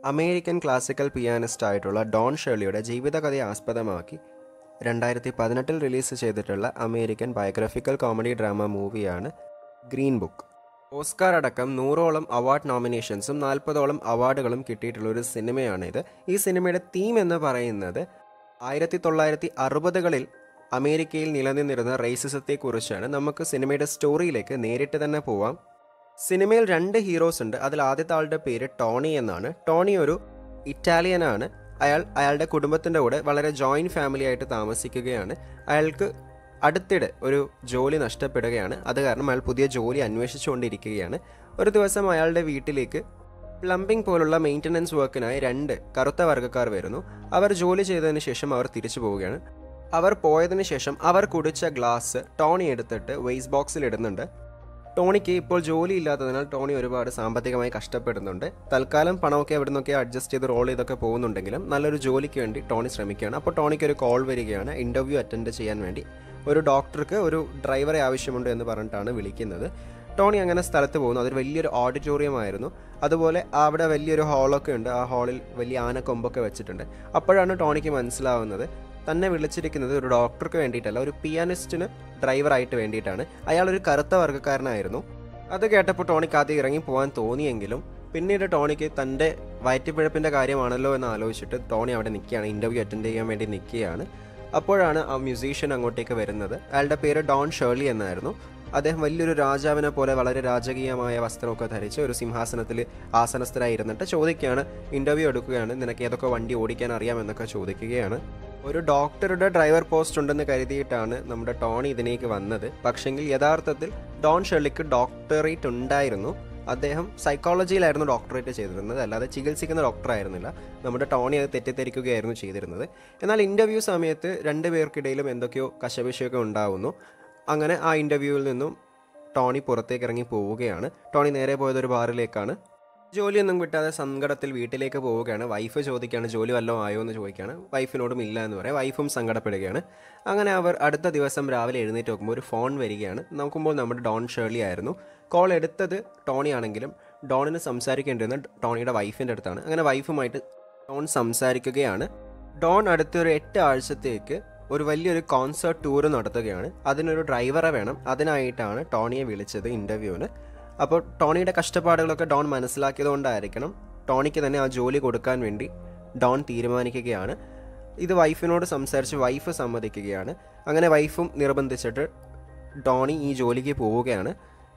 American classical pianist ആയിട്ടുള്ള Don ഷേർലിയുടെ ജീവിതകഥയെ ആസ്പദമാക്കി രണ്ടായിരത്തി പതിനെട്ടിൽ റിലീസ് ചെയ്തിട്ടുള്ള അമേരിക്കൻ ബയോഗ്രഫിക്കൽ കോമഡി ഡ്രാമ മൂവിയാണ് ഗ്രീൻ ബുക്ക് ഓസ്കാർ അടക്കം നൂറോളം അവാർഡ് നോമിനേഷൻസും നാൽപ്പതോളം അവാർഡുകളും കിട്ടിയിട്ടുള്ള ഒരു സിനിമയാണിത് ഈ സിനിമയുടെ തീം എന്ന് പറയുന്നത് ആയിരത്തി തൊള്ളായിരത്തി അറുപതുകളിൽ അമേരിക്കയിൽ നിലനിന്നിരുന്ന റേസിസത്തെക്കുറിച്ചാണ് നമുക്ക് സിനിമയുടെ സ്റ്റോറിയിലേക്ക് നേരിട്ട് തന്നെ പോവാം സിനിമയിൽ രണ്ട് ഹീറോസ് ഉണ്ട് അതിൽ ആദ്യത്തെ ആളുടെ പേര് ടോണി എന്നാണ് ടോണി ഒരു ഇറ്റാലിയനാണ് അയാൾ അയാളുടെ കുടുംബത്തിൻ്റെ കൂടെ വളരെ ജോയിൻറ്റ് ഫാമിലി ആയിട്ട് താമസിക്കുകയാണ് അയാൾക്ക് അടുത്തിടെ ഒരു ജോലി നഷ്ടപ്പെടുകയാണ് അത് കാരണം അയാൾ പുതിയ ജോലി അന്വേഷിച്ചുകൊണ്ടിരിക്കുകയാണ് ഒരു ദിവസം അയാളുടെ വീട്ടിലേക്ക് പ്ലംബിംഗ് പോലുള്ള മെയിൻ്റനൻസ് വർക്കിനായി രണ്ട് കറുത്ത വർഗ്ഗക്കാർ വരുന്നു അവർ ജോലി ചെയ്തതിന് ശേഷം അവർ തിരിച്ചു പോവുകയാണ് അവർ പോയതിന് ശേഷം അവർ കുടിച്ച ഗ്ലാസ് ടോണി എടുത്തിട്ട് വേസ്റ്റ് ബോക്സിൽ ഇടുന്നുണ്ട് ടോണിക്ക് ഇപ്പോൾ ജോലി ഇല്ലാത്തതിനാൽ ടോണി ഒരുപാട് സാമ്പത്തികമായി കഷ്ടപ്പെടുന്നുണ്ട് തൽക്കാലം പണമൊക്കെ എവിടെ നിന്നൊക്കെ അഡ്ജസ്റ്റ് ചെയ്ത് റോൾ ചെയ്തൊക്കെ പോകുന്നുണ്ടെങ്കിലും നല്ലൊരു ജോലിക്ക് വേണ്ടി ടോണി ശ്രമിക്കുകയാണ് അപ്പോൾ ടോണിക്ക് ഒരു കോൾ വരികയാണ് ഇൻ്റർവ്യൂ അറ്റൻഡ് ചെയ്യാൻ വേണ്ടി ഒരു ഡോക്ടർക്ക് ഒരു ഡ്രൈവറെ ആവശ്യമുണ്ട് എന്ന് പറഞ്ഞിട്ടാണ് വിളിക്കുന്നത് ടോണി അങ്ങനെ സ്ഥലത്ത് പോകുന്നു അതൊരു വലിയൊരു ഓഡിറ്റോറിയം ആയിരുന്നു അതുപോലെ അവിടെ വലിയൊരു ഹാളൊക്കെ ഉണ്ട് ആ ഹാളിൽ വലിയ ആനക്കൊമ്പൊക്കെ വെച്ചിട്ടുണ്ട് അപ്പോഴാണ് ടോണിക്ക് മനസ്സിലാവുന്നത് തന്നെ വിളിച്ചിരിക്കുന്നത് ഒരു ഡോക്ടർക്ക് വേണ്ടിയിട്ടല്ല ഒരു പിയാനിസ്റ്റിന് ഡ്രൈവറായിട്ട് വേണ്ടിയിട്ടാണ് അയാൾ ഒരു കറുത്ത വർഗ്ഗക്കാരനായിരുന്നു അത് കേട്ടപ്പോൾ ടോണിക്ക് ആദ്യം ഇറങ്ങി പോകാൻ തോന്നിയെങ്കിലും പിന്നീട് ടോണിക്ക് തൻ്റെ വയറ്റിപ്പിഴപ്പിൻ്റെ കാര്യമാണല്ലോ എന്ന് ആലോചിച്ചിട്ട് ടോണി അവിടെ നിൽക്കുകയാണ് ഇൻ്റർവ്യൂ അറ്റൻഡ് ചെയ്യാൻ വേണ്ടി നിൽക്കുകയാണ് അപ്പോഴാണ് ആ മ്യൂസീഷ്യൻ അങ്ങോട്ടേക്ക് വരുന്നത് അയാളുടെ പേര് ഡോൺ ഷേർലി എന്നായിരുന്നു അദ്ദേഹം വലിയൊരു രാജാവിനെ പോലെ വളരെ രാജകീയമായ വസ്ത്രമൊക്കെ ധരിച്ച് ഒരു സിംഹാസനത്തിൽ ആസനസ്ഥരായി ഇരുന്നിട്ട് ചോദിക്കുകയാണ് ഇൻ്റർവ്യൂ എടുക്കുകയാണ് നിനക്ക് ഏതൊക്കെ വണ്ടി ഓടിക്കാൻ അറിയാമെന്നൊക്കെ ചോദിക്കുകയാണ് ഒരു ഡോക്ടറുടെ ഡ്രൈവർ പോസ്റ്റ് ഉണ്ടെന്ന് കരുതിയിട്ടാണ് നമ്മുടെ ടോണി ഇതിലേക്ക് വന്നത് പക്ഷെങ്കിൽ യഥാർത്ഥത്തിൽ ഡോൺ ഷെർലിക്ക് ഡോക്ടറേറ്റ് ഉണ്ടായിരുന്നു അദ്ദേഹം സൈക്കോളജിയിലായിരുന്നു ഡോക്ടറേറ്റ് ചെയ്തിരുന്നത് അല്ലാതെ ചികിത്സിക്കുന്ന ഡോക്ടർ ആയിരുന്നില്ല നമ്മുടെ ടോണി അത് തെറ്റിദ്ധരിക്കുകയായിരുന്നു ചെയ്തിരുന്നത് എന്നാൽ ഇൻ്റർവ്യൂ സമയത്ത് രണ്ട് പേർക്കിടയിലും എന്തൊക്കെയോ കശപിശയൊക്കെ ഉണ്ടാവുന്നു അങ്ങനെ ആ ഇൻ്റർവ്യൂവിൽ നിന്നും ടോണി പുറത്തേക്ക് ഇറങ്ങി പോവുകയാണ് ടോണി നേരെ പോയത് ഒരു ബാറിലേക്കാണ് ജോലിയൊന്നും കിട്ടാതെ സങ്കടത്തിൽ വീട്ടിലേക്ക് പോവുകയാണ് വൈഫ് ചോദിക്കുകയാണ് ജോലി വല്ലതും ആയോ എന്ന് ചോദിക്കുകയാണ് വൈഫിനോടും ഇല്ല എന്ന് പറയാം വൈഫും സങ്കടപ്പെടുകയാണ് അങ്ങനെ അവർ അടുത്ത ദിവസം രാവിലെ എഴുന്നേറ്റ് നോക്കുമ്പോൾ ഒരു ഫോൺ വരികയാണ് നോക്കുമ്പോൾ നമ്മുടെ ഡോൺ ഷേർലി ആയിരുന്നു കോൾ എടുത്തത് ടോണി ആണെങ്കിലും ഡോണിന് സംസാരിക്കേണ്ടിരുന്നത് ടോണിയുടെ വൈഫിൻ്റെ അടുത്താണ് അങ്ങനെ വൈഫുമായിട്ട് ഡോൺ സംസാരിക്കുകയാണ് ഡോൺ അടുത്തൊരു എട്ട് ആഴ്ചത്തേക്ക് ഒരു വലിയൊരു കോൺസേർട്ട് ടൂർ നടത്തുകയാണ് അതിനൊരു ഡ്രൈവറെ വേണം അതിനായിട്ടാണ് ടോണിയെ വിളിച്ചത് ഇൻ്റർവ്യൂവിന് അപ്പോൾ ടോണിയുടെ കഷ്ടപ്പാടുകളൊക്കെ ഡോൺ മനസ്സിലാക്കിയതുകൊണ്ടായിരിക്കണം ടോണിക്ക് തന്നെ ആ ജോലി കൊടുക്കാൻ വേണ്ടി ഡോൺ തീരുമാനിക്കുകയാണ് ഇത് വൈഫിനോട് സംസാരിച്ച് വൈഫ് സമ്മതിക്കുകയാണ് അങ്ങനെ വൈഫും നിർബന്ധിച്ചിട്ട് ടോണി ഈ ജോലിക്ക് പോവുകയാണ്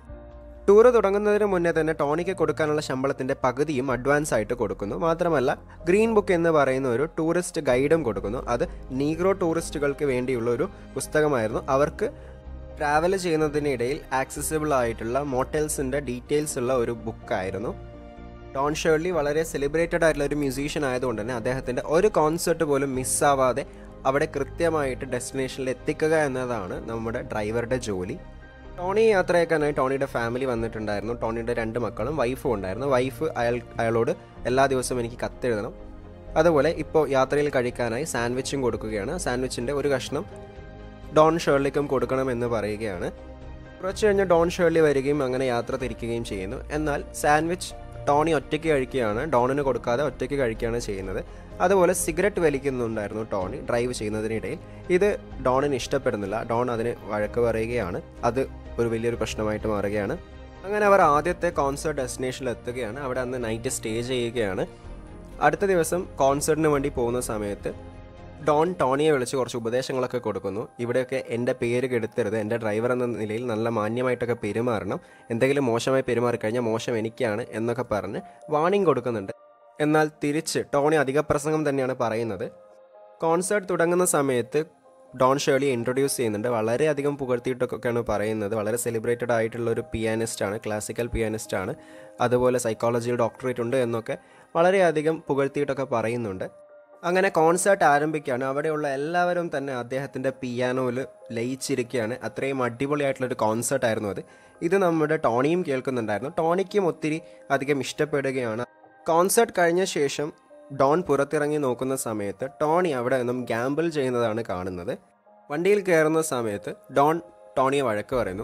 ടൂർ തുടങ്ങുന്നതിന് മുന്നേ തന്നെ ടോണിക്ക് കൊടുക്കാനുള്ള ശമ്പളത്തിൻ്റെ പകുതിയും അഡ്വാൻസ് ആയിട്ട് കൊടുക്കുന്നു മാത്രമല്ല ഗ്രീൻ ബുക്ക് എന്ന് പറയുന്ന ഒരു ടൂറിസ്റ്റ് ഗൈഡും കൊടുക്കുന്നു അത് നീഗ്രോ ടൂറിസ്റ്റുകൾക്ക് വേണ്ടിയുള്ള ഒരു പുസ്തകമായിരുന്നു അവർക്ക് ട്രാവൽ ചെയ്യുന്നതിനിടയിൽ ആക്സസിബിൾ ആയിട്ടുള്ള മോട്ടൽസിൻ്റെ ഡീറ്റെയിൽസ് ഉള്ള ഒരു ബുക്കായിരുന്നു ഡോൺ ഷേർലി വളരെ സെലിബ്രേറ്റഡ് ആയിട്ടുള്ള ഒരു മ്യൂസീഷ്യൻ ആയതുകൊണ്ട് തന്നെ അദ്ദേഹത്തിൻ്റെ ഒരു കോൺസെർട്ട് പോലും മിസ്സാവാതെ അവിടെ കൃത്യമായിട്ട് ഡെസ്റ്റിനേഷനിൽ എത്തിക്കുക എന്നതാണ് നമ്മുടെ ഡ്രൈവറുടെ ജോലി ടോണി യാത്രയാക്കാനായി ടോണിയുടെ ഫാമിലി വന്നിട്ടുണ്ടായിരുന്നു ടോണിയുടെ രണ്ട് മക്കളും വൈഫും ഉണ്ടായിരുന്നു വൈഫ് അയാൾ അയാളോട് എല്ലാ ദിവസവും എനിക്ക് കത്തെഴുതണം അതുപോലെ ഇപ്പോൾ യാത്രയിൽ കഴിക്കാനായി സാൻഡ്വിച്ചും കൊടുക്കുകയാണ് സാൻഡ്വിച്ചിൻ്റെ ഒരു കഷ്ണം ഡോൺ ഷേർലിക്കും കൊടുക്കണമെന്ന് പറയുകയാണ് കുറച്ച് കഴിഞ്ഞ് ഡോൺ ഷേർലി വരികയും അങ്ങനെ യാത്ര തിരിക്കുകയും ചെയ്യുന്നു എന്നാൽ സാൻഡ്വിച്ച് ടോണി ഒറ്റയ്ക്ക് കഴിക്കുകയാണ് ഡോണിന് കൊടുക്കാതെ ഒറ്റയ്ക്ക് കഴിക്കുകയാണ് ചെയ്യുന്നത് അതുപോലെ സിഗരറ്റ് വലിക്കുന്നുണ്ടായിരുന്നു ടോണി ഡ്രൈവ് ചെയ്യുന്നതിനിടയിൽ ഇത് ഡോണിന് ഇഷ്ടപ്പെടുന്നില്ല ഡോൺ അതിന് വഴക്ക് പറയുകയാണ് അത് ഒരു വലിയൊരു പ്രശ്നമായിട്ട് മാറുകയാണ് അങ്ങനെ അവർ ആദ്യത്തെ കോൺസേർട്ട് ഡെസ്റ്റിനേഷനിൽ എത്തുകയാണ് അവിടെ അന്ന് നൈറ്റ് സ്റ്റേ ചെയ്യുകയാണ് അടുത്ത ദിവസം കോൺസേർട്ടിന് വേണ്ടി പോകുന്ന സമയത്ത് ഡോൺ ടോണിയെ വിളിച്ച് കുറച്ച് ഉപദേശങ്ങളൊക്കെ കൊടുക്കുന്നു ഇവിടെയൊക്കെ എൻ്റെ പേര് കെടുത്തരുത് എൻ്റെ ഡ്രൈവർ എന്ന നിലയിൽ നല്ല മാന്യമായിട്ടൊക്കെ പെരുമാറണം എന്തെങ്കിലും മോശമായി പെരുമാറിക്കഴിഞ്ഞാൽ മോശം എനിക്കാണ് എന്നൊക്കെ പറഞ്ഞ് വാണിംഗ് കൊടുക്കുന്നുണ്ട് എന്നാൽ തിരിച്ച് ടോണി അധിക പ്രസംഗം തന്നെയാണ് പറയുന്നത് കോൺസേർട്ട് തുടങ്ങുന്ന സമയത്ത് ഡോൺ ഷേർലി ഇൻട്രൊഡ്യൂസ് ചെയ്യുന്നുണ്ട് വളരെയധികം പുകഴ്ത്തിയിട്ടൊക്കെയാണ് പറയുന്നത് വളരെ സെലിബ്രേറ്റഡ് ആയിട്ടുള്ള ഒരു പിയാനിസ്റ്റാണ് ക്ലാസിക്കൽ പിയാനിസ്റ്റാണ് അതുപോലെ സൈക്കോളജിയിൽ ഡോക്ടറേറ്റ് ഉണ്ട് എന്നൊക്കെ വളരെയധികം പുകഴ്ത്തിയിട്ടൊക്കെ പറയുന്നുണ്ട് അങ്ങനെ കോൺസേർട്ട് ആരംഭിക്കുകയാണ് അവിടെയുള്ള എല്ലാവരും തന്നെ അദ്ദേഹത്തിൻ്റെ പിയാനോയിൽ ലയിച്ചിരിക്കുകയാണ് അത്രയും അടിപൊളിയായിട്ടുള്ളൊരു കോൺസേർട്ട് ആയിരുന്നു അത് ഇത് നമ്മുടെ ടോണിയും കേൾക്കുന്നുണ്ടായിരുന്നു ടോണിക്കും ഒത്തിരി അധികം ഇഷ്ടപ്പെടുകയാണ് കോൺസേർട്ട് കഴിഞ്ഞ ശേഷം ഡോൺ പുറത്തിറങ്ങി നോക്കുന്ന സമയത്ത് ടോണി അവിടെ നിന്നും ഗ്യാമ്പിൾ ചെയ്യുന്നതാണ് കാണുന്നത് വണ്ടിയിൽ കയറുന്ന സമയത്ത് ഡോൺ ടോണിയെ വഴക്ക് പറയുന്നു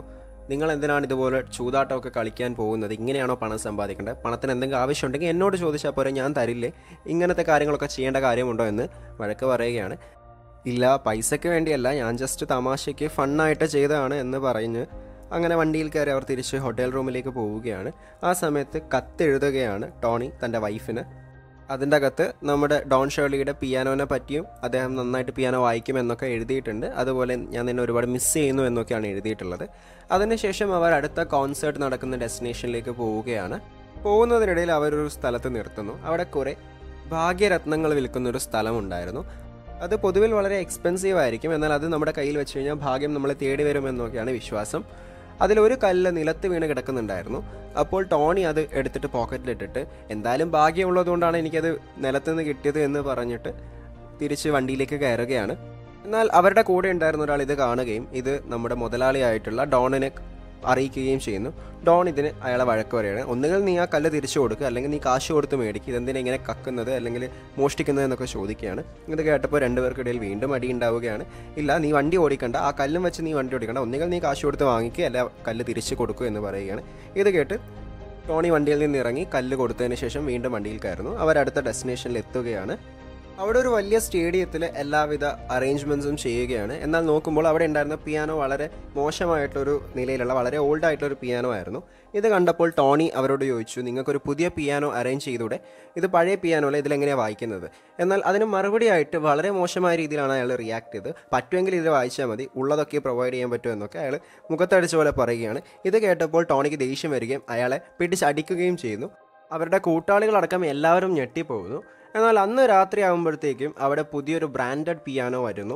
നിങ്ങൾ എന്തിനാണ് ഇതുപോലെ ചൂതാട്ടമൊക്കെ കളിക്കാൻ പോകുന്നത് ഇങ്ങനെയാണോ പണം സമ്പാദിക്കേണ്ടത് പണത്തിന് എന്തെങ്കിലും ആവശ്യമുണ്ടെങ്കിൽ എന്നോട് ചോദിച്ചാൽ പോരെ ഞാൻ തരില്ലേ ഇങ്ങനത്തെ കാര്യങ്ങളൊക്കെ ചെയ്യേണ്ട കാര്യമുണ്ടോ എന്ന് വഴക്ക് പറയുകയാണ് ഇല്ല പൈസയ്ക്ക് വേണ്ടിയല്ല ഞാൻ ജസ്റ്റ് തമാശയ്ക്ക് ഫണ്ണായിട്ട് ചെയ്തതാണ് എന്ന് പറഞ്ഞ് അങ്ങനെ വണ്ടിയിൽ കയറി അവർ തിരിച്ച് ഹോട്ടൽ റൂമിലേക്ക് പോവുകയാണ് ആ സമയത്ത് കത്തെഴുതുകയാണ് ടോണി തൻ്റെ വൈഫിന് അതിൻ്റെ അകത്ത് നമ്മുടെ ഡോൺ ഷേർലിയുടെ പിയാനോനെ പറ്റിയും അദ്ദേഹം നന്നായിട്ട് പിയാനോ വായിക്കും എന്നൊക്കെ എഴുതിയിട്ടുണ്ട് അതുപോലെ ഞാൻ നിന്നെ ഒരുപാട് മിസ് ചെയ്യുന്നു എന്നൊക്കെയാണ് എഴുതിയിട്ടുള്ളത് അതിനുശേഷം അവർ അടുത്ത കോൺസേർട്ട് നടക്കുന്ന ഡെസ്റ്റിനേഷനിലേക്ക് പോവുകയാണ് പോകുന്നതിനിടയിൽ അവരൊരു സ്ഥലത്ത് നിർത്തുന്നു അവിടെ കുറേ ഭാഗ്യരത്നങ്ങൾ വിൽക്കുന്ന ഒരു സ്ഥലമുണ്ടായിരുന്നു അത് പൊതുവിൽ വളരെ എക്സ്പെൻസീവ് ആയിരിക്കും എന്നാൽ അത് നമ്മുടെ കയ്യിൽ വെച്ച് കഴിഞ്ഞാൽ ഭാഗ്യം നമ്മളെ തേടി വരുമെന്നൊക്കെയാണ് വിശ്വാസം അതിലൊരു കല്ല് നിലത്ത് വീണ് കിടക്കുന്നുണ്ടായിരുന്നു അപ്പോൾ ടോണി അത് എടുത്തിട്ട് പോക്കറ്റിലിട്ടിട്ട് എന്തായാലും ഭാഗ്യമുള്ളതുകൊണ്ടാണ് എനിക്കത് നിലത്തുനിന്ന് കിട്ടിയത് എന്ന് പറഞ്ഞിട്ട് തിരിച്ച് വണ്ടിയിലേക്ക് കയറുകയാണ് എന്നാൽ അവരുടെ കൂടെ ഉണ്ടായിരുന്ന ഒരാൾ ഇത് കാണുകയും ഇത് നമ്മുടെ മുതലാളിയായിട്ടുള്ള ഡോണിനെ അറിയിക്കുകയും ചെയ്യുന്നു ഡോൺ ഇതിന് അയാളെ വഴക്ക് പറയുകയാണ് ഒന്നുകിൽ നീ ആ കല്ല് തിരിച്ചു കൊടുക്കുക അല്ലെങ്കിൽ നീ കാശ് കൊടുത്ത് മേടിക്കുക ഇതെന്തിനാ ഇങ്ങനെ കക്കുന്നത് അല്ലെങ്കിൽ മോഷ്ടിക്കുന്നത് എന്നൊക്കെ ചോദിക്കുകയാണ് ഇത് കേട്ടപ്പോൾ രണ്ടുപേർക്കിടയിൽ വീണ്ടും അടി ഉണ്ടാവുകയാണ് ഇല്ല നീ വണ്ടി ഓടിക്കണ്ട ആ കല്ലും വെച്ച് നീ വണ്ടി ഓടിക്കണ്ട ഒന്നുകിൽ നീ കാശ് കൊടുത്ത് വാങ്ങിക്കുക അല്ല കല്ല് തിരിച്ചു കൊടുക്കുക എന്ന് പറയുകയാണ് ഇത് കേട്ട് ടോണി വണ്ടിയിൽ നിന്ന് ഇറങ്ങി കല്ല് കൊടുത്തതിന് ശേഷം വീണ്ടും വണ്ടിയിൽ കയറുന്നു അവർ അടുത്ത ഡെസ്റ്റിനേഷനിൽ എത്തുകയാണ് അവിടെ ഒരു വലിയ സ്റ്റേഡിയത്തിൽ എല്ലാവിധ അറേഞ്ച്മെൻറ്റ്സും ചെയ്യുകയാണ് എന്നാൽ നോക്കുമ്പോൾ അവിടെ ഉണ്ടായിരുന്ന പിയാനോ വളരെ മോശമായിട്ടൊരു നിലയിലുള്ള വളരെ ഓൾഡ് ആയിട്ടൊരു പിയാനോ ആയിരുന്നു ഇത് കണ്ടപ്പോൾ ടോണി അവരോട് ചോദിച്ചു നിങ്ങൾക്കൊരു പുതിയ പിയാനോ അറേഞ്ച് ചെയ്തൂടെ ഇത് പഴയ പിയാനോ അല്ല ഇതിലെങ്ങനെയാണ് വായിക്കുന്നത് എന്നാൽ അതിന് മറുപടിയായിട്ട് വളരെ മോശമായ രീതിയിലാണ് അയാൾ റിയാക്ട് ചെയ്ത് പറ്റുമെങ്കിൽ ഇത് വായിച്ചാൽ മതി ഉള്ളതൊക്കെ പ്രൊവൈഡ് ചെയ്യാൻ പറ്റുമോ എന്നൊക്കെ അയാൾ മുഖത്തടിച്ച പോലെ പറയുകയാണ് ഇത് കേട്ടപ്പോൾ ടോണിക്ക് ദേഷ്യം വരികയും അയാളെ പിടിച്ചടിക്കുകയും ചെയ്യുന്നു അവരുടെ കൂട്ടാളികളടക്കം എല്ലാവരും ഞെട്ടിപ്പോകുന്നു എന്നാൽ അന്ന് രാത്രി ആകുമ്പോഴത്തേക്കും അവിടെ പുതിയൊരു ബ്രാൻഡഡ് പിയാനോ വരുന്നു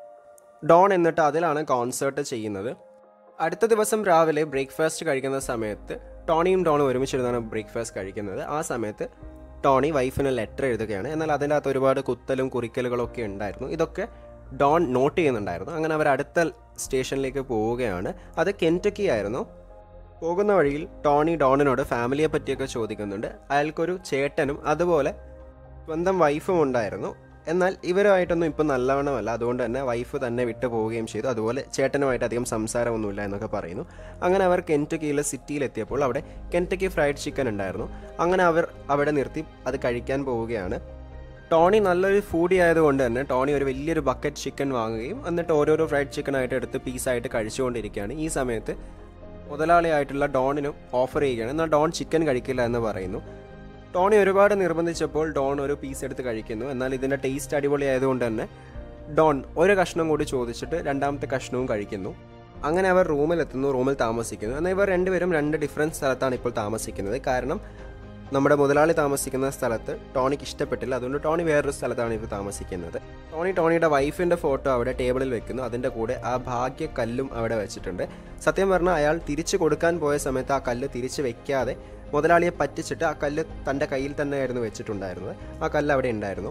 ഡോൺ എന്നിട്ട് അതിലാണ് കോൺസേർട്ട് ചെയ്യുന്നത് അടുത്ത ദിവസം രാവിലെ ബ്രേക്ക്ഫാസ്റ്റ് കഴിക്കുന്ന സമയത്ത് ടോണിയും ഡോണും ഒരുമിച്ചിരുന്നാണ് ബ്രേക്ക്ഫാസ്റ്റ് കഴിക്കുന്നത് ആ സമയത്ത് ടോണി വൈഫിന് ലെറ്റർ എഴുതുകയാണ് എന്നാൽ അതിൻ്റെ അകത്ത് ഒരുപാട് കുത്തലും കുറിക്കലുകളും ഒക്കെ ഉണ്ടായിരുന്നു ഇതൊക്കെ ഡോൺ നോട്ട് ചെയ്യുന്നുണ്ടായിരുന്നു അങ്ങനെ അവർ അടുത്ത സ്റ്റേഷനിലേക്ക് പോവുകയാണ് അത് കെൻറ്റക്കി ആയിരുന്നു പോകുന്ന വഴിയിൽ ടോണി ഡോണിനോട് ഫാമിലിയെ പറ്റിയൊക്കെ ചോദിക്കുന്നുണ്ട് അയാൾക്കൊരു ചേട്ടനും അതുപോലെ സ്വന്തം വൈഫും ഉണ്ടായിരുന്നു എന്നാൽ ഇവരുമായിട്ടൊന്നും ഇപ്പം നല്ലവണ്ണമല്ല അതുകൊണ്ട് തന്നെ വൈഫ് തന്നെ വിട്ടു പോവുകയും ചെയ്തു അതുപോലെ ചേട്ടനുമായിട്ട് അധികം സംസാരമൊന്നുമില്ല എന്നൊക്കെ പറയുന്നു അങ്ങനെ അവർ കെൻറ്റക്കിയിലെ സിറ്റിയിലെത്തിയപ്പോൾ അവിടെ കെൻറ്റക്കി ഫ്രൈഡ് ചിക്കൻ ഉണ്ടായിരുന്നു അങ്ങനെ അവർ അവിടെ നിർത്തി അത് കഴിക്കാൻ പോവുകയാണ് ടോണി നല്ലൊരു ഫുഡി ആയതുകൊണ്ട് തന്നെ ടോണി ഒരു വലിയൊരു ബക്കറ്റ് ചിക്കൻ വാങ്ങുകയും എന്നിട്ട് ഓരോരോ ഫ്രൈഡ് ചിക്കൻ ആയിട്ട് എടുത്ത് പീസായിട്ട് കഴിച്ചുകൊണ്ടിരിക്കുകയാണ് ഈ സമയത്ത് മുതലാളിയായിട്ടുള്ള ഡോണിനും ഓഫർ ചെയ്യുകയാണ് എന്നാൽ ഡോൺ ചിക്കൻ കഴിക്കില്ല എന്ന് പറയുന്നു ടോണി ഒരുപാട് നിർബന്ധിച്ചപ്പോൾ ഡോൺ ഒരു പീസ് എടുത്ത് കഴിക്കുന്നു എന്നാൽ ഇതിൻ്റെ ടേസ്റ്റ് അടിപൊളി ആയതുകൊണ്ട് തന്നെ ഡോൺ ഒരു കഷ്ണം കൂടി ചോദിച്ചിട്ട് രണ്ടാമത്തെ കഷ്ണവും കഴിക്കുന്നു അങ്ങനെ അവർ റൂമിലെത്തുന്നു റൂമിൽ താമസിക്കുന്നു എന്നാൽ ഇവർ രണ്ടുപേരും രണ്ട് ഡിഫറൻറ്റ് സ്ഥലത്താണ് ഇപ്പോൾ താമസിക്കുന്നത് കാരണം നമ്മുടെ മുതലാളി താമസിക്കുന്ന സ്ഥലത്ത് ടോണിക്ക് ഇഷ്ടപ്പെട്ടില്ല അതുകൊണ്ട് ടോണി വേറൊരു സ്ഥലത്താണ് ഇപ്പോൾ താമസിക്കുന്നത് ടോണി ടോണിയുടെ വൈഫിൻ്റെ ഫോട്ടോ അവിടെ ടേബിളിൽ വെക്കുന്നു അതിൻ്റെ കൂടെ ആ ഭാഗ്യ കല്ലും അവിടെ വെച്ചിട്ടുണ്ട് സത്യം പറഞ്ഞാൽ അയാൾ തിരിച്ചു കൊടുക്കാൻ പോയ സമയത്ത് ആ കല്ല് തിരിച്ച് വെക്കാതെ മുതലാളിയെ പറ്റിച്ചിട്ട് ആ കല്ല് തൻ്റെ കയ്യിൽ തന്നെയായിരുന്നു വെച്ചിട്ടുണ്ടായിരുന്നത് ആ കല്ല് അവിടെ ഉണ്ടായിരുന്നു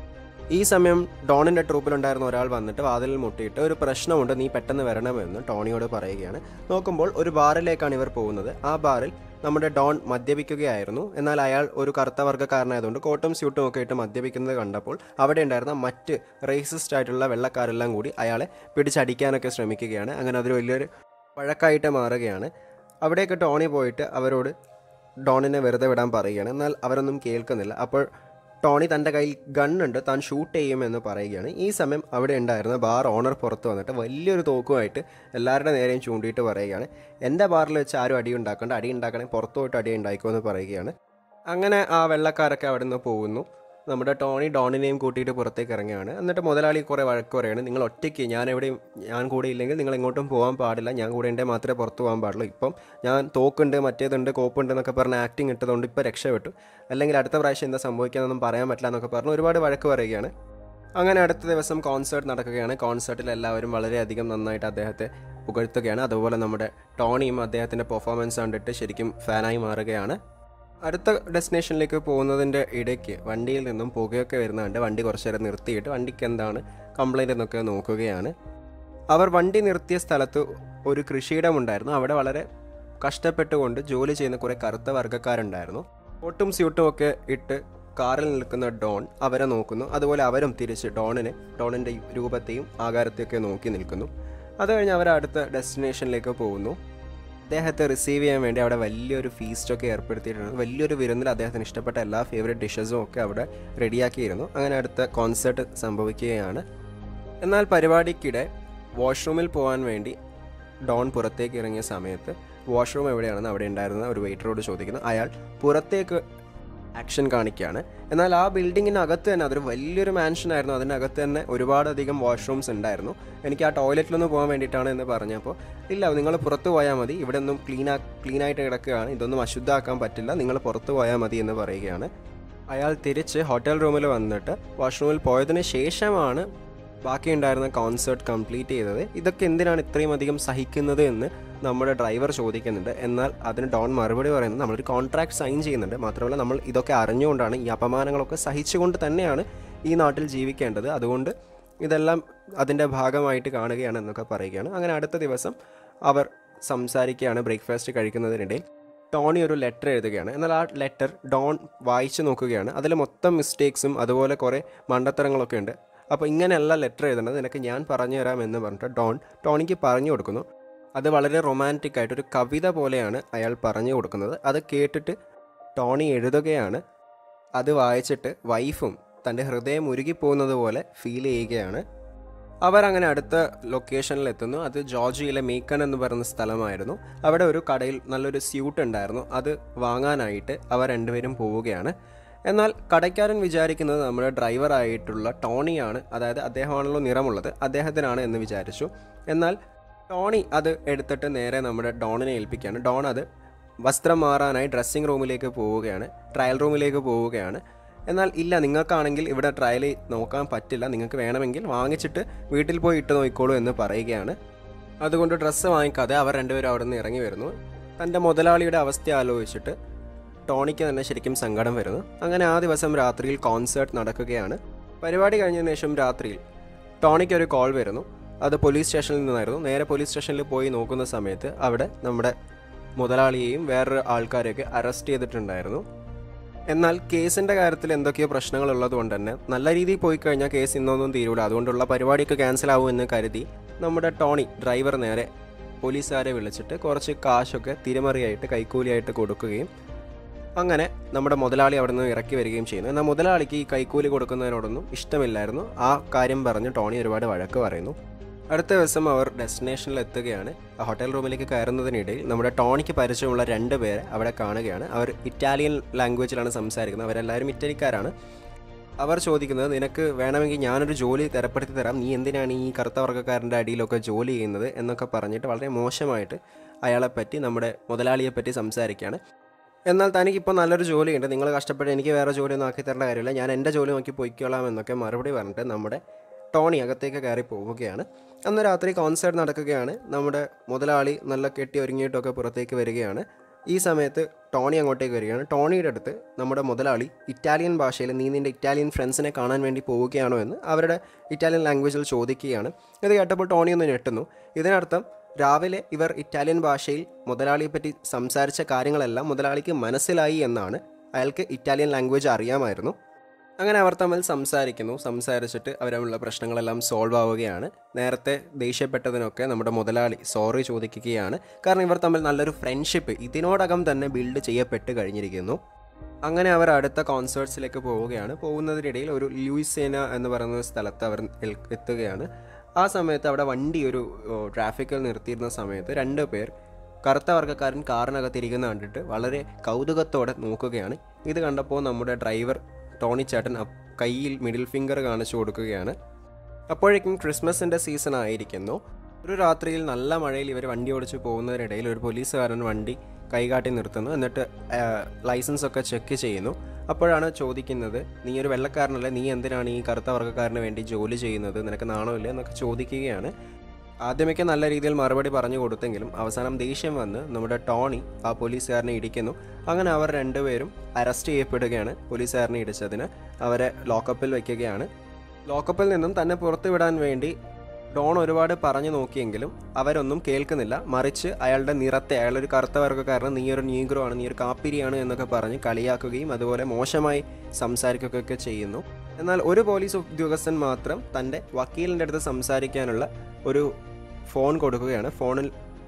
ഈ സമയം ഡോണിൻ്റെ ട്രൂപ്പിലുണ്ടായിരുന്ന ഒരാൾ വന്നിട്ട് വാതിലിൽ മുട്ടിയിട്ട് ഒരു പ്രശ്നമുണ്ട് നീ പെട്ടെന്ന് വരണമെന്ന് ടോണിയോട് പറയുകയാണ് നോക്കുമ്പോൾ ഒരു ബാറിലേക്കാണ് ഇവർ പോകുന്നത് ആ ബാറിൽ നമ്മുടെ ഡോൺ മദ്യപിക്കുകയായിരുന്നു എന്നാൽ അയാൾ ഒരു കറുത്ത വർഗ്ഗക്കാരനായതുകൊണ്ട് കോട്ടും സ്യൂട്ടും ഒക്കെ ഇട്ട് മദ്യപിക്കുന്നത് കണ്ടപ്പോൾ അവിടെ ഉണ്ടായിരുന്ന മറ്റ് റേസിസ്റ്റ് ആയിട്ടുള്ള വെള്ളക്കാരെല്ലാം കൂടി അയാളെ പിടിച്ചടിക്കാനൊക്കെ ശ്രമിക്കുകയാണ് അങ്ങനെ അതൊരു വലിയൊരു വഴക്കായിട്ട് മാറുകയാണ് അവിടേക്ക് ടോണി പോയിട്ട് അവരോട് ഡോണിനെ വെറുതെ വിടാൻ പറയുകയാണ് എന്നാൽ അവരൊന്നും കേൾക്കുന്നില്ല അപ്പോൾ ടോണി തൻ്റെ കയ്യിൽ ഗണ്ണുണ്ട് താൻ ഷൂട്ട് ചെയ്യുമെന്ന് പറയുകയാണ് ഈ സമയം അവിടെ ഉണ്ടായിരുന്ന ബാർ ഓണർ പുറത്ത് വന്നിട്ട് വലിയൊരു തോക്കുമായിട്ട് എല്ലാവരുടെ നേരെയും ചൂണ്ടിയിട്ട് പറയുകയാണ് എൻ്റെ ബാറിൽ വെച്ച് ആരും അടി ഉണ്ടാക്കേണ്ട അടി ഉണ്ടാക്കണമെങ്കിൽ പുറത്തു പോയിട്ട് അടി ഉണ്ടാക്കുമെന്ന് പറയുകയാണ് അങ്ങനെ ആ വെള്ളക്കാരൊക്കെ അവിടെ നിന്ന് പോകുന്നു നമ്മുടെ ടോണി ഡോണിനെയും കൂട്ടിയിട്ട് പുറത്തേക്ക് ഇറങ്ങുകയാണ് എന്നിട്ട് മുതലാളി കുറേ വഴക്ക് പറയുകയാണ് നിങ്ങൾ ഒറ്റയ്ക്ക് ഞാൻ എവിടെയും ഞാൻ കൂടെ ഇല്ലെങ്കിൽ നിങ്ങൾ എങ്ങോട്ടും പോകാൻ പാടില്ല ഞാൻ കൂടെ ഉണ്ടെങ്കിൽ മാത്രമേ പുറത്ത് പോകാൻ പാടുള്ളൂ ഇപ്പം ഞാൻ തോക്കുണ്ട് മറ്റേതുണ്ട് കോപ്പുണ്ട് എന്നൊക്കെ പറഞ്ഞ് ആക്ടിങ് ഇട്ടതുകൊണ്ട് ഇപ്പോൾ രക്ഷപ്പെട്ടു അല്ലെങ്കിൽ അടുത്ത പ്രാവശ്യം എന്താ സംഭവിക്കാമെന്നൊന്നും പറയാൻ പറ്റില്ല എന്നൊക്കെ പറഞ്ഞ് ഒരുപാട് വഴക്ക് പറയുകയാണ് അങ്ങനെ അടുത്ത ദിവസം കോൺസേർട്ട് നടക്കുകയാണ് കോൺസേർട്ടിൽ എല്ലാവരും വളരെയധികം നന്നായിട്ട് അദ്ദേഹത്തെ പുകഴ്ത്തുകയാണ് അതുപോലെ നമ്മുടെ ടോണിയും അദ്ദേഹത്തിൻ്റെ പെർഫോമൻസ് കണ്ടിട്ട് ശരിക്കും ഫാനായി മാറുകയാണ് അടുത്ത ഡെസ്റ്റിനേഷനിലേക്ക് പോകുന്നതിൻ്റെ ഇടയ്ക്ക് വണ്ടിയിൽ നിന്നും പുകയൊക്കെ വരുന്നുണ്ട് വണ്ടി കുറച്ച് നേരം നിർത്തിയിട്ട് വണ്ടിക്ക് എന്താണ് കംപ്ലൈൻറ്റ് എന്നൊക്കെ നോക്കുകയാണ് അവർ വണ്ടി നിർത്തിയ സ്ഥലത്ത് ഒരു കൃഷിയിടമുണ്ടായിരുന്നു അവിടെ വളരെ കഷ്ടപ്പെട്ടുകൊണ്ട് ജോലി ചെയ്യുന്ന കുറേ കറുത്ത വർഗ്ഗക്കാരുണ്ടായിരുന്നു കോട്ടും സ്യൂട്ടും ഒക്കെ ഇട്ട് കാറിൽ നിൽക്കുന്ന ഡോൺ അവരെ നോക്കുന്നു അതുപോലെ അവരും തിരിച്ച് ഡോണിനെ ഡോണിൻ്റെ രൂപത്തെയും ആകാരത്തെയൊക്കെ നോക്കി നിൽക്കുന്നു അത് കഴിഞ്ഞ് അവർ അടുത്ത ഡെസ്റ്റിനേഷനിലേക്ക് പോകുന്നു അദ്ദേഹത്തെ റിസീവ് ചെയ്യാൻ വേണ്ടി അവിടെ വലിയൊരു ഫീസ്റ്റൊക്കെ ഏർപ്പെടുത്തിയിട്ടുണ്ട് വലിയൊരു വിരുന്നിൽ അദ്ദേഹത്തിന് ഇഷ്ടപ്പെട്ട എല്ലാ ഫേവറേറ്റ് ഡിഷസും ഒക്കെ അവിടെ റെഡിയാക്കിയിരുന്നു അങ്ങനെ അടുത്ത കോൺസേർട്ട് സംഭവിക്കുകയാണ് എന്നാൽ പരിപാടിക്കിടെ വാഷ്റൂമിൽ പോകാൻ വേണ്ടി ഡോൺ പുറത്തേക്ക് ഇറങ്ങിയ സമയത്ത് വാഷ്റൂം എവിടെയാണെന്ന് അവിടെ ഉണ്ടായിരുന്ന ഒരു വെയിറ്ററോട് ചോദിക്കുന്നു അയാൾ പുറത്തേക്ക് ആക്ഷൻ കാണിക്കുകയാണ് എന്നാൽ ആ ബിൽഡിങ്ങിനകത്ത് തന്നെ അതൊരു വലിയൊരു മാൻഷൻ ആയിരുന്നു അതിനകത്ത് തന്നെ ഒരുപാടധികം വാഷ്റൂംസ് ഉണ്ടായിരുന്നു എനിക്ക് ആ ടോയ്ലറ്റിലൊന്ന് പോകാൻ വേണ്ടിയിട്ടാണ് എന്ന് പറഞ്ഞപ്പോൾ ഇല്ല നിങ്ങൾ പുറത്ത് പോയാൽ മതി ഇവിടെ ഒന്നും ക്ലീൻ ആ ക്ലീൻ ആയിട്ട് കിടക്കുകയാണ് ഇതൊന്നും അശുദ്ധമാക്കാൻ പറ്റില്ല നിങ്ങൾ പുറത്ത് പോയാൽ മതി എന്ന് പറയുകയാണ് അയാൾ തിരിച്ച് ഹോട്ടൽ റൂമിൽ വന്നിട്ട് വാഷ്റൂമിൽ പോയതിന് ശേഷമാണ് ബാക്കിയുണ്ടായിരുന്ന കോൺസേർട്ട് കംപ്ലീറ്റ് ചെയ്തത് ഇതൊക്കെ എന്തിനാണ് ഇത്രയും അധികം സഹിക്കുന്നത് എന്ന് നമ്മുടെ ഡ്രൈവർ ചോദിക്കുന്നുണ്ട് എന്നാൽ അതിന് ഡോൺ മറുപടി പറയുന്നത് നമ്മളൊരു കോൺട്രാക്ട് സൈൻ ചെയ്യുന്നുണ്ട് മാത്രമല്ല നമ്മൾ ഇതൊക്കെ അറിഞ്ഞുകൊണ്ടാണ് ഈ അപമാനങ്ങളൊക്കെ സഹിച്ചുകൊണ്ട് തന്നെയാണ് ഈ നാട്ടിൽ ജീവിക്കേണ്ടത് അതുകൊണ്ട് ഇതെല്ലാം അതിൻ്റെ ഭാഗമായിട്ട് കാണുകയാണ് എന്നൊക്കെ പറയുകയാണ് അങ്ങനെ അടുത്ത ദിവസം അവർ സംസാരിക്കുകയാണ് ബ്രേക്ക്ഫാസ്റ്റ് കഴിക്കുന്നതിനിടയിൽ ടോണി ഒരു ലെറ്റർ എഴുതുകയാണ് എന്നാൽ ആ ലെറ്റർ ഡോൺ വായിച്ചു നോക്കുകയാണ് അതിൽ മൊത്തം മിസ്റ്റേക്സും അതുപോലെ കുറേ മണ്ടത്തരങ്ങളൊക്കെ ഉണ്ട് അപ്പോൾ ഇങ്ങനെയല്ല ലെറ്റർ എഴുതേണ്ടത് നിനക്ക് ഞാൻ പറഞ്ഞു തരാം എന്ന് പറഞ്ഞിട്ട് ഡോൺ ടോണിക്ക് പറഞ്ഞു കൊടുക്കുന്നു അത് വളരെ റൊമാൻറ്റിക് ആയിട്ട് ഒരു കവിത പോലെയാണ് അയാൾ പറഞ്ഞു കൊടുക്കുന്നത് അത് കേട്ടിട്ട് ടോണി എഴുതുകയാണ് അത് വായിച്ചിട്ട് വൈഫും തൻ്റെ ഹൃദയം ഉരുകിപ്പോകുന്നത് പോലെ ഫീൽ ചെയ്യുകയാണ് അവരങ്ങനെ അടുത്ത ലൊക്കേഷനിൽ എത്തുന്നു അത് ജോർജിയയിലെ മീക്കൺ എന്ന് പറയുന്ന സ്ഥലമായിരുന്നു അവിടെ ഒരു കടയിൽ നല്ലൊരു സ്യൂട്ട് ഉണ്ടായിരുന്നു അത് വാങ്ങാനായിട്ട് അവർ രണ്ടുപേരും പോവുകയാണ് എന്നാൽ കടയ്ക്കാരൻ വിചാരിക്കുന്നത് നമ്മുടെ ഡ്രൈവറായിട്ടുള്ള ടോണിയാണ് അതായത് അദ്ദേഹമാണല്ലോ നിറമുള്ളത് അദ്ദേഹത്തിനാണ് എന്ന് വിചാരിച്ചു എന്നാൽ ടോണി അത് എടുത്തിട്ട് നേരെ നമ്മുടെ ഡോണിനെ ഏൽപ്പിക്കുകയാണ് ഡോൺ അത് വസ്ത്രം മാറാനായി ഡ്രസ്സിംഗ് റൂമിലേക്ക് പോവുകയാണ് ട്രയൽ റൂമിലേക്ക് പോവുകയാണ് എന്നാൽ ഇല്ല നിങ്ങൾക്കാണെങ്കിൽ ഇവിടെ ട്രയൽ നോക്കാൻ പറ്റില്ല നിങ്ങൾക്ക് വേണമെങ്കിൽ വാങ്ങിച്ചിട്ട് വീട്ടിൽ പോയി ഇട്ട് നോക്കിക്കോളൂ എന്ന് പറയുകയാണ് അതുകൊണ്ട് ഡ്രസ്സ് വാങ്ങിക്കാതെ അവർ രണ്ടുപേരും അവിടെ നിന്ന് ഇറങ്ങി വരുന്നു തൻ്റെ മുതലാളിയുടെ അവസ്ഥ ആലോചിച്ചിട്ട് ടോണിക്ക് തന്നെ ശരിക്കും സങ്കടം വരുന്നു അങ്ങനെ ആ ദിവസം രാത്രിയിൽ കോൺസേർട്ട് നടക്കുകയാണ് പരിപാടി കഴിഞ്ഞതിന് ശേഷം രാത്രിയിൽ ടോണിക്ക് ഒരു കോൾ വരുന്നു അത് പോലീസ് സ്റ്റേഷനിൽ നിന്നായിരുന്നു നേരെ പോലീസ് സ്റ്റേഷനിൽ പോയി നോക്കുന്ന സമയത്ത് അവിടെ നമ്മുടെ മുതലാളിയെയും വേറൊരു ആൾക്കാരെയൊക്കെ അറസ്റ്റ് ചെയ്തിട്ടുണ്ടായിരുന്നു എന്നാൽ കേസിൻ്റെ കാര്യത്തിൽ എന്തൊക്കെയോ പ്രശ്നങ്ങളുള്ളത് കൊണ്ട് തന്നെ നല്ല രീതിയിൽ പോയി കഴിഞ്ഞാൽ കേസ് ഇന്നൊന്നും തീരൂല അതുകൊണ്ടുള്ള പരിപാടിയൊക്കെ ക്യാൻസൽ ആവുമെന്ന് കരുതി നമ്മുടെ ടോണി ഡ്രൈവർ നേരെ പോലീസുകാരെ വിളിച്ചിട്ട് കുറച്ച് കാശൊക്കെ തിരിമറിയായിട്ട് കൈക്കൂലിയായിട്ട് കൊടുക്കുകയും അങ്ങനെ നമ്മുടെ മുതലാളി അവിടെ നിന്ന് ഇറക്കി വരികയും ചെയ്യുന്നു എന്നാൽ മുതലാളിക്ക് ഈ കൈക്കൂലി കൊടുക്കുന്നതിനോടൊന്നും ഇഷ്ടമില്ലായിരുന്നു ആ കാര്യം പറഞ്ഞ് ടോണി ഒരുപാട് വഴക്ക് പറയുന്നു അടുത്ത ദിവസം അവർ ഡെസ്റ്റിനേഷനിൽ എത്തുകയാണ് ആ ഹോട്ടൽ റൂമിലേക്ക് കയറുന്നതിനിടയിൽ നമ്മുടെ ടോണിക്ക് പരിചയമുള്ള രണ്ട് പേരെ അവിടെ കാണുകയാണ് അവർ ഇറ്റാലിയൻ ലാംഗ്വേജിലാണ് സംസാരിക്കുന്നത് അവരെല്ലാവരും ഇറ്റലിക്കാരാണ് അവർ ചോദിക്കുന്നത് നിനക്ക് വേണമെങ്കിൽ ഞാനൊരു ജോലി തരപ്പെടുത്തി തരാം നീ എന്തിനാണ് ഈ കറുത്ത വർഗ്ഗക്കാരൻ്റെ അടിയിലൊക്കെ ജോലി ചെയ്യുന്നത് എന്നൊക്കെ പറഞ്ഞിട്ട് വളരെ മോശമായിട്ട് അയാളെപ്പറ്റി നമ്മുടെ മുതലാളിയെപ്പറ്റി സംസാരിക്കുകയാണ് എന്നാൽ തനിക്കിപ്പോൾ നല്ലൊരു ജോലിയുണ്ട് നിങ്ങൾ കഷ്ടപ്പെട്ട് എനിക്ക് വേറെ ജോലിയൊന്നും ആക്കി തരേണ്ട കാര്യമില്ല ഞാൻ എൻ്റെ ജോലി നോക്കി പൊയ്ക്കോളാം എന്നൊക്കെ മറുപടി പറഞ്ഞിട്ട് നമ്മുടെ ടോണി അകത്തേക്ക് കയറി പോവുകയാണ് അന്ന് രാത്രി കോൺസേർട്ട് നടക്കുകയാണ് നമ്മുടെ മുതലാളി നല്ല കെട്ടി ഒരുങ്ങിയിട്ടൊക്കെ പുറത്തേക്ക് വരികയാണ് ഈ സമയത്ത് ടോണി അങ്ങോട്ടേക്ക് വരികയാണ് ടോണിയുടെ അടുത്ത് നമ്മുടെ മുതലാളി ഇറ്റാലിയൻ ഭാഷയിൽ നീ നിൻ്റെ ഇറ്റാലിയൻ ഫ്രണ്ട്സിനെ കാണാൻ വേണ്ടി പോവുകയാണോ എന്ന് അവരുടെ ഇറ്റാലിയൻ ലാംഗ്വേജിൽ ചോദിക്കുകയാണ് ഇത് കേട്ടപ്പോൾ ടോണി ഒന്ന് ഞെട്ടുന്നു ഇതിനർത്ഥം രാവിലെ ഇവർ ഇറ്റാലിയൻ ഭാഷയിൽ മുതലാളിയെപ്പറ്റി സംസാരിച്ച കാര്യങ്ങളെല്ലാം മുതലാളിക്ക് മനസ്സിലായി എന്നാണ് അയാൾക്ക് ഇറ്റാലിയൻ ലാംഗ്വേജ് അറിയാമായിരുന്നു അങ്ങനെ അവർ തമ്മിൽ സംസാരിക്കുന്നു സംസാരിച്ചിട്ട് അവരുള്ള പ്രശ്നങ്ങളെല്ലാം സോൾവ് ആവുകയാണ് നേരത്തെ ദേഷ്യപ്പെട്ടതിനൊക്കെ നമ്മുടെ മുതലാളി സോറി ചോദിക്കുകയാണ് കാരണം ഇവർ തമ്മിൽ നല്ലൊരു ഫ്രണ്ട്ഷിപ്പ് ഇതിനോടകം തന്നെ ബിൽഡ് ചെയ്യപ്പെട്ട് കഴിഞ്ഞിരിക്കുന്നു അങ്ങനെ അവർ അടുത്ത കോൺസേർട്സിലേക്ക് പോവുകയാണ് പോകുന്നതിനിടയിൽ ഒരു ലൂയിസേന എന്ന് പറയുന്ന ഒരു സ്ഥലത്ത് അവർ എൽ- എത്തുകയാണ് ആ സമയത്ത് അവിടെ വണ്ടി ഒരു ട്രാഫിക്കിൽ നിർത്തിയിരുന്ന സമയത്ത് രണ്ട് പേർ കറുത്ത വർഗ്ഗക്കാരൻ കാറിനകത്ത് ഇരിക്കുന്ന കണ്ടിട്ട് വളരെ കൗതുകത്തോടെ നോക്കുകയാണ് ഇത് കണ്ടപ്പോൾ നമ്മുടെ ഡ്രൈവർ ടോണി ചേട്ടൻ അപ്പ് കയ്യിൽ മിഡിൽ ഫിംഗർ കാണിച്ചു കൊടുക്കുകയാണ് അപ്പോഴേക്കും ക്രിസ്മസിൻ്റെ സീസൺ ആയിരിക്കുന്നു ഒരു രാത്രിയിൽ നല്ല മഴയിൽ ഇവർ വണ്ടി ഓടിച്ച് പോകുന്നതിനിടയിൽ ഒരു പോലീസുകാരൻ വണ്ടി കൈകാട്ടി നിർത്തുന്നു എന്നിട്ട് ലൈസൻസ് ഒക്കെ ചെക്ക് ചെയ്യുന്നു അപ്പോഴാണ് ചോദിക്കുന്നത് നീ ഒരു വെള്ളക്കാരനല്ലേ നീ എന്തിനാണ് ഈ കറുത്ത വർഗ്ഗക്കാരന് വേണ്ടി ജോലി ചെയ്യുന്നത് നിനക്ക് നാണമില്ലേ എന്നൊക്കെ ചോദിക്കുകയാണ് ആദ്യമൊക്കെ നല്ല രീതിയിൽ മറുപടി പറഞ്ഞു കൊടുത്തെങ്കിലും അവസാനം ദേഷ്യം വന്ന് നമ്മുടെ ടോണി ആ പോലീസുകാരനെ ഇടിക്കുന്നു അങ്ങനെ അവർ രണ്ടുപേരും അറസ്റ്റ് ചെയ്യപ്പെടുകയാണ് പോലീസുകാരനെ ഇടിച്ചതിന് അവരെ ലോക്കപ്പിൽ വയ്ക്കുകയാണ് ലോക്കപ്പിൽ നിന്നും തന്നെ പുറത്തു വിടാൻ വേണ്ടി ഡോൺ ഒരുപാട് പറഞ്ഞു നോക്കിയെങ്കിലും അവരൊന്നും കേൾക്കുന്നില്ല മറിച്ച് അയാളുടെ നിറത്തെ അയാളൊരു കറുത്ത വർഗ്ഗക്കാരൻ നീ ഒരു നീഗ്രോ ആണ് നീ ഒരു കാപ്പിരിയാണ് എന്നൊക്കെ പറഞ്ഞ് കളിയാക്കുകയും അതുപോലെ മോശമായി സംസാരിക്കുകയൊക്കെ ചെയ്യുന്നു എന്നാൽ ഒരു പോലീസ് ഉദ്യോഗസ്ഥൻ മാത്രം തൻ്റെ വക്കീലിൻ്റെ അടുത്ത് സംസാരിക്കാനുള്ള ഒരു ഫോൺ കൊടുക്കുകയാണ് ഫോണിൽ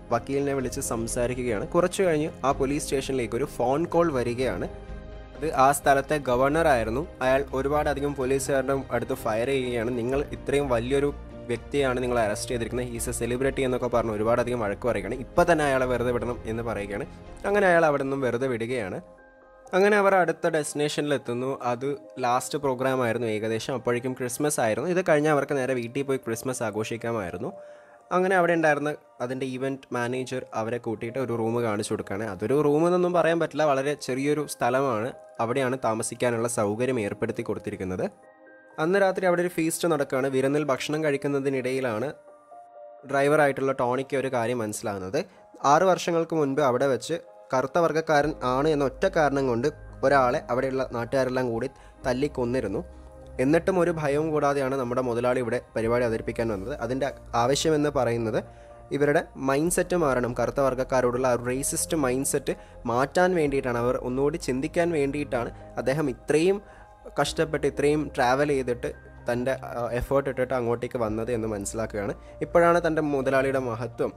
വക്കീലിനെ വിളിച്ച് സംസാരിക്കുകയാണ് കുറച്ചു കഴിഞ്ഞ് ആ പോലീസ് സ്റ്റേഷനിലേക്ക് ഒരു ഫോൺ കോൾ വരികയാണ് അത് ആ സ്ഥലത്തെ ഗവർണറായിരുന്നു അയാൾ ഒരുപാടധികം പോലീസുകാരുടെ അടുത്ത് ഫയർ ചെയ്യുകയാണ് നിങ്ങൾ ഇത്രയും വലിയൊരു വ്യക്തിയാണ് നിങ്ങൾ അറസ്റ്റ് ചെയ്തിരിക്കുന്നത് ഹീസ് എ സെലിബ്രിറ്റി എന്നൊക്കെ പറഞ്ഞ് ഒരുപാടധികം വഴക്ക് പറയുകയാണ് ഇപ്പം തന്നെ അയാളെ വെറുതെ വിടണം എന്ന് പറയുകയാണ് അങ്ങനെ അയാൾ അവിടെ നിന്നും വെറുതെ വിടുകയാണ് അങ്ങനെ അവർ അടുത്ത ഡെസ്റ്റിനേഷനിൽ എത്തുന്നു അത് ലാസ്റ്റ് പ്രോഗ്രാം ആയിരുന്നു ഏകദേശം അപ്പോഴേക്കും ക്രിസ്മസ് ആയിരുന്നു ഇത് കഴിഞ്ഞ് അവർക്ക് നേരെ വീട്ടിൽ പോയി ക്രിസ്മസ് ആഘോഷിക്കാമായിരുന്നു അങ്ങനെ അവിടെ ഉണ്ടായിരുന്ന അതിൻ്റെ ഈവൻറ്റ് മാനേജർ അവരെ കൂട്ടിയിട്ട് ഒരു റൂം കാണിച്ചു കൊടുക്കുകയാണ് അതൊരു റൂം എന്നൊന്നും പറയാൻ പറ്റില്ല വളരെ ചെറിയൊരു സ്ഥലമാണ് അവിടെയാണ് താമസിക്കാനുള്ള സൗകര്യം ഏർപ്പെടുത്തി കൊടുത്തിരിക്കുന്നത് അന്ന് രാത്രി അവിടെ ഒരു ഫീസ്റ്റ് നടക്കുകയാണ് വിരുന്നിൽ ഭക്ഷണം കഴിക്കുന്നതിനിടയിലാണ് ഡ്രൈവറായിട്ടുള്ള ടോണിക്ക് ഒരു കാര്യം മനസ്സിലാകുന്നത് ആറ് വർഷങ്ങൾക്ക് മുൻപ് അവിടെ വെച്ച് കറുത്ത വർഗ്ഗക്കാരൻ ആണ് എന്ന ഒറ്റ കാരണം കൊണ്ട് ഒരാളെ അവിടെയുള്ള നാട്ടുകാരെല്ലാം കൂടി തല്ലിക്കൊന്നിരുന്നു എന്നിട്ടും ഒരു ഭയവും കൂടാതെയാണ് നമ്മുടെ മുതലാളി ഇവിടെ പരിപാടി അവതരിപ്പിക്കാൻ വന്നത് അതിൻ്റെ ആവശ്യമെന്ന് പറയുന്നത് ഇവരുടെ മൈൻഡ് സെറ്റ് മാറണം കറുത്ത വർഗ്ഗക്കാരോടുള്ള ആ റേസിസ്റ്റ് മൈൻഡ് സെറ്റ് മാറ്റാൻ വേണ്ടിയിട്ടാണ് അവർ ഒന്നുകൂടി ചിന്തിക്കാൻ വേണ്ടിയിട്ടാണ് അദ്ദേഹം ഇത്രയും കഷ്ടപ്പെട്ട് ഇത്രയും ട്രാവൽ ചെയ്തിട്ട് തൻ്റെ എഫേർട്ട് ഇട്ടിട്ട് അങ്ങോട്ടേക്ക് വന്നത് എന്ന് മനസ്സിലാക്കുകയാണ് ഇപ്പോഴാണ് തൻ്റെ മുതലാളിയുടെ മഹത്വം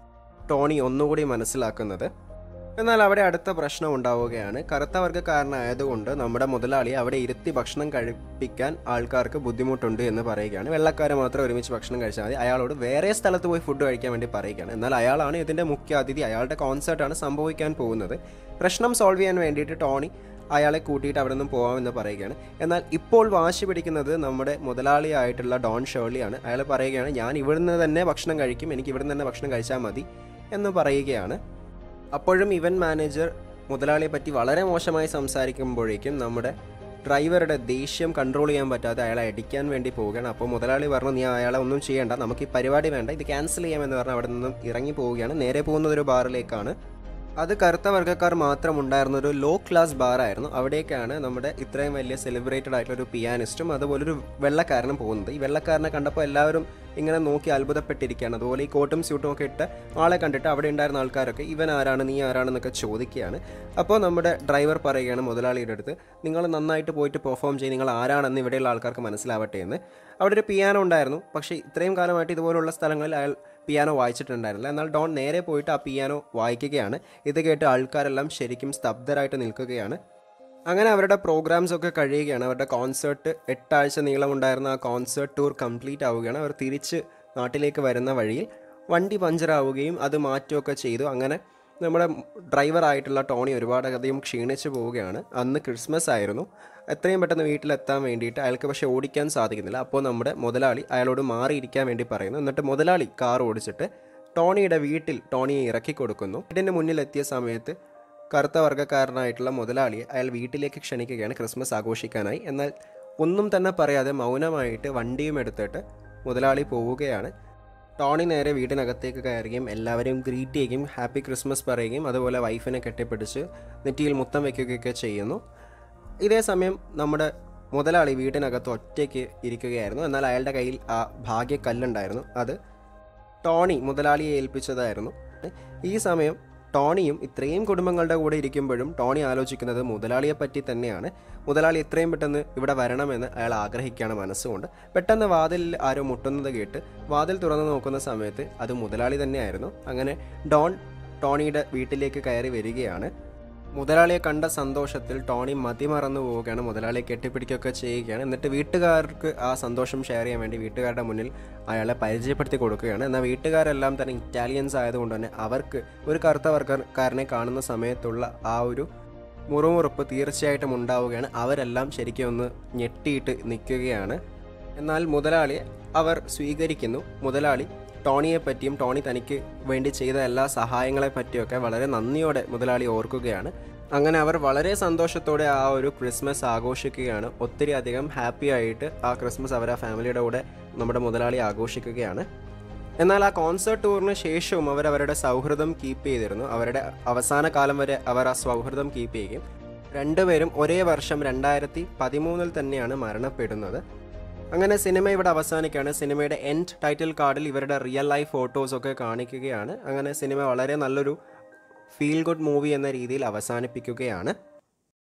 ടോണി ഒന്നുകൂടി മനസ്സിലാക്കുന്നത് എന്നാൽ അവിടെ അടുത്ത പ്രശ്നം ഉണ്ടാവുകയാണ് കറുത്ത വർഗ്ഗക്കാരനായതുകൊണ്ട് നമ്മുടെ മുതലാളി അവിടെ ഇരുത്തി ഭക്ഷണം കഴിപ്പിക്കാൻ ആൾക്കാർക്ക് ബുദ്ധിമുട്ടുണ്ട് എന്ന് പറയുകയാണ് വെള്ളക്കാർ മാത്രം ഒരുമിച്ച് ഭക്ഷണം കഴിച്ചാൽ മതി അയാളോട് വേറെ സ്ഥലത്ത് പോയി ഫുഡ് കഴിക്കാൻ വേണ്ടി പറയുകയാണ് എന്നാൽ അയാളാണ് ഇതിൻ്റെ മുഖ്യ അതിഥി അയാളുടെ കോൺസെർട്ടാണ് സംഭവിക്കാൻ പോകുന്നത് പ്രശ്നം സോൾവ് ചെയ്യാൻ വേണ്ടിയിട്ട് ടോണി അയാളെ കൂട്ടിയിട്ട് അവിടെ നിന്നും പോകാമെന്ന് പറയുകയാണ് എന്നാൽ ഇപ്പോൾ വാശി പിടിക്കുന്നത് നമ്മുടെ മുതലാളിയായിട്ടുള്ള ഡോൺ ഷേർലിയാണ് അയാൾ പറയുകയാണ് ഞാൻ ഇവിടുന്ന് തന്നെ ഭക്ഷണം കഴിക്കും എനിക്ക് ഇവിടുന്ന് തന്നെ ഭക്ഷണം കഴിച്ചാൽ മതി എന്ന് പറയുകയാണ് അപ്പോഴും ഇവൻറ്റ് മാനേജർ മുതലാളിയെ പറ്റി വളരെ മോശമായി സംസാരിക്കുമ്പോഴേക്കും നമ്മുടെ ഡ്രൈവറുടെ ദേഷ്യം കൺട്രോൾ ചെയ്യാൻ പറ്റാതെ അയാളെ അടിക്കാൻ വേണ്ടി പോവുകയാണ് അപ്പോൾ മുതലാളി പറഞ്ഞു നീ അയാളെ ഒന്നും ചെയ്യേണ്ട നമുക്ക് ഈ പരിപാടി വേണ്ട ഇത് ക്യാൻസൽ ചെയ്യാമെന്ന് പറഞ്ഞ് അവിടെ നിന്നും ഇറങ്ങി പോവുകയാണ് നേരെ പോകുന്നത് ഒരു ബാറിലേക്കാണ് അത് കറുത്ത വർഗ്ഗക്കാർ മാത്രം ഉണ്ടായിരുന്ന ഒരു ലോ ക്ലാസ് ബാറായിരുന്നു അവിടേക്കാണ് നമ്മുടെ ഇത്രയും വലിയ സെലിബ്രേറ്റഡ് ആയിട്ടുള്ള ഒരു പിയാനിസ്റ്റും അതുപോലെ ഒരു വെള്ളക്കാരനും പോകുന്നത് ഈ വെള്ളക്കാരനെ കണ്ടപ്പോൾ എല്ലാവരും ഇങ്ങനെ നോക്കി അത്ഭുതപ്പെട്ടിരിക്കുകയാണ് അതുപോലെ ഈ കോട്ടും സ്യൂട്ടും ഒക്കെ ഇട്ട് ആളെ കണ്ടിട്ട് അവിടെ ഉണ്ടായിരുന്ന ആൾക്കാരൊക്കെ ഇവൻ ആരാണ് നീ ആരാണെന്നൊക്കെ ചോദിക്കുകയാണ് അപ്പോൾ നമ്മുടെ ഡ്രൈവർ പറയുകയാണ് മുതലാളിയുടെ അടുത്ത് നിങ്ങൾ നന്നായിട്ട് പോയിട്ട് പെർഫോം ചെയ്ത് നിങ്ങൾ ആരാണെന്ന് ഇവിടെയുള്ള ആൾക്കാർക്ക് മനസ്സിലാവട്ടെ എന്ന് അവിടെ ഒരു പിയാനോ ഉണ്ടായിരുന്നു പക്ഷേ ഇത്രയും കാലമായിട്ട് ഇതുപോലുള്ള സ്ഥലങ്ങളിൽ അയാൾ പിയാനോ വായിച്ചിട്ടുണ്ടായിരുന്നില്ല എന്നാൽ ഡോൺ നേരെ പോയിട്ട് ആ പിയാനോ വായിക്കുകയാണ് ഇത് കേട്ട് ആൾക്കാരെല്ലാം ശരിക്കും സ്തബ്ധരായിട്ട് നിൽക്കുകയാണ് അങ്ങനെ അവരുടെ പ്രോഗ്രാംസ് ഒക്കെ കഴിയുകയാണ് അവരുടെ കോൺസേർട്ട് എട്ടാഴ്ച നീളമുണ്ടായിരുന്ന ആ കോൺസേർട്ട് ടൂർ കംപ്ലീറ്റ് ആവുകയാണ് അവർ തിരിച്ച് നാട്ടിലേക്ക് വരുന്ന വഴിയിൽ വണ്ടി പഞ്ചറാവുകയും അത് മാറ്റുകയൊക്കെ ചെയ്തു അങ്ങനെ നമ്മുടെ ഡ്രൈവറായിട്ടുള്ള ടോണി ഒരുപാടധികം ക്ഷീണിച്ചു പോവുകയാണ് അന്ന് ക്രിസ്മസ് ആയിരുന്നു എത്രയും പെട്ടെന്ന് വീട്ടിലെത്താൻ വേണ്ടിയിട്ട് അയാൾക്ക് പക്ഷേ ഓടിക്കാൻ സാധിക്കുന്നില്ല അപ്പോൾ നമ്മുടെ മുതലാളി അയാളോട് മാറിയിരിക്കാൻ വേണ്ടി പറയുന്നു എന്നിട്ട് മുതലാളി കാർ ഓടിച്ചിട്ട് ടോണിയുടെ വീട്ടിൽ ടോണിയെ ഇറക്കി കൊടുക്കുന്നു വീടിൻ്റെ മുന്നിലെത്തിയ സമയത്ത് കറുത്ത വർഗ്ഗക്കാരനായിട്ടുള്ള മുതലാളിയെ അയാൾ വീട്ടിലേക്ക് ക്ഷണിക്കുകയാണ് ക്രിസ്മസ് ആഘോഷിക്കാനായി എന്നാൽ ഒന്നും തന്നെ പറയാതെ മൗനമായിട്ട് വണ്ടിയും എടുത്തിട്ട് മുതലാളി പോവുകയാണ് ടോണി നേരെ വീടിനകത്തേക്ക് കയറുകയും എല്ലാവരെയും ഗ്രീറ്റ് ചെയ്യുകയും ഹാപ്പി ക്രിസ്മസ് പറയുകയും അതുപോലെ വൈഫിനെ കെട്ടിപ്പിടിച്ച് നെറ്റിയിൽ മുത്തം വയ്ക്കുകയൊക്കെ ചെയ്യുന്നു ഇതേ സമയം നമ്മുടെ മുതലാളി വീടിനകത്ത് ഒറ്റയ്ക്ക് ഇരിക്കുകയായിരുന്നു എന്നാൽ അയാളുടെ കയ്യിൽ ആ ഭാഗ്യക്കല്ലുണ്ടായിരുന്നു അത് ടോണി മുതലാളിയെ ഏൽപ്പിച്ചതായിരുന്നു ഈ സമയം ടോണിയും ഇത്രയും കുടുംബങ്ങളുടെ കൂടെ ഇരിക്കുമ്പോഴും ടോണി ആലോചിക്കുന്നത് മുതലാളിയെ പറ്റി തന്നെയാണ് മുതലാളി എത്രയും പെട്ടെന്ന് ഇവിടെ വരണമെന്ന് അയാൾ ആഗ്രഹിക്കുകയാണ് മനസ്സുകൊണ്ട് പെട്ടെന്ന് വാതിലിൽ ആരോ മുട്ടുന്നത് കേട്ട് വാതിൽ തുറന്നു നോക്കുന്ന സമയത്ത് അത് മുതലാളി തന്നെയായിരുന്നു അങ്ങനെ ഡോൺ ടോണിയുടെ വീട്ടിലേക്ക് കയറി വരികയാണ് മുതലാളിയെ കണ്ട സന്തോഷത്തിൽ ടോണി മതിമറന്നു പോവുകയാണ് മുതലാളിയെ കെട്ടിപ്പിടിക്കുകയൊക്കെ ചെയ്യുകയാണ് എന്നിട്ട് വീട്ടുകാർക്ക് ആ സന്തോഷം ഷെയർ ചെയ്യാൻ വേണ്ടി വീട്ടുകാരുടെ മുന്നിൽ അയാളെ പരിചയപ്പെടുത്തി കൊടുക്കുകയാണ് എന്നാൽ വീട്ടുകാരെല്ലാം തന്നെ ഇറ്റാലിയൻസ് ആയതുകൊണ്ട് തന്നെ അവർക്ക് ഒരു കറുത്ത വർഗ്ഗക്കാരനെ കാണുന്ന സമയത്തുള്ള ആ ഒരു മുറുമുറുപ്പ് തീർച്ചയായിട്ടും ഉണ്ടാവുകയാണ് അവരെല്ലാം ശരിക്കും ഒന്ന് ഞെട്ടിയിട്ട് നിൽക്കുകയാണ് എന്നാൽ മുതലാളിയെ അവർ സ്വീകരിക്കുന്നു മുതലാളി ടോണിയെ പറ്റിയും ടോണി തനിക്ക് വേണ്ടി ചെയ്ത എല്ലാ സഹായങ്ങളെ പറ്റിയൊക്കെ വളരെ നന്ദിയോടെ മുതലാളി ഓർക്കുകയാണ് അങ്ങനെ അവർ വളരെ സന്തോഷത്തോടെ ആ ഒരു ക്രിസ്മസ് ആഘോഷിക്കുകയാണ് ഒത്തിരി അധികം ഹാപ്പി ആയിട്ട് ആ ക്രിസ്മസ് അവർ ആ ഫാമിലിയുടെ കൂടെ നമ്മുടെ മുതലാളി ആഘോഷിക്കുകയാണ് എന്നാൽ ആ കോൺസേർട്ട് ടൂറിന് ശേഷവും അവർ അവരുടെ സൗഹൃദം കീപ്പ് ചെയ്തിരുന്നു അവരുടെ അവസാന കാലം വരെ അവർ ആ സൗഹൃദം കീപ്പ് ചെയ്യുകയും രണ്ടുപേരും ഒരേ വർഷം രണ്ടായിരത്തി പതിമൂന്നിൽ തന്നെയാണ് മരണപ്പെടുന്നത് അങ്ങനെ സിനിമ ഇവിടെ അവസാനിക്കുകയാണ് സിനിമയുടെ എൻഡ് ടൈറ്റിൽ കാർഡിൽ ഇവരുടെ റിയൽ ലൈഫ് ഫോട്ടോസൊക്കെ കാണിക്കുകയാണ് അങ്ങനെ സിനിമ വളരെ നല്ലൊരു ഫീൽ ഗുഡ് മൂവി എന്ന രീതിയിൽ അവസാനിപ്പിക്കുകയാണ്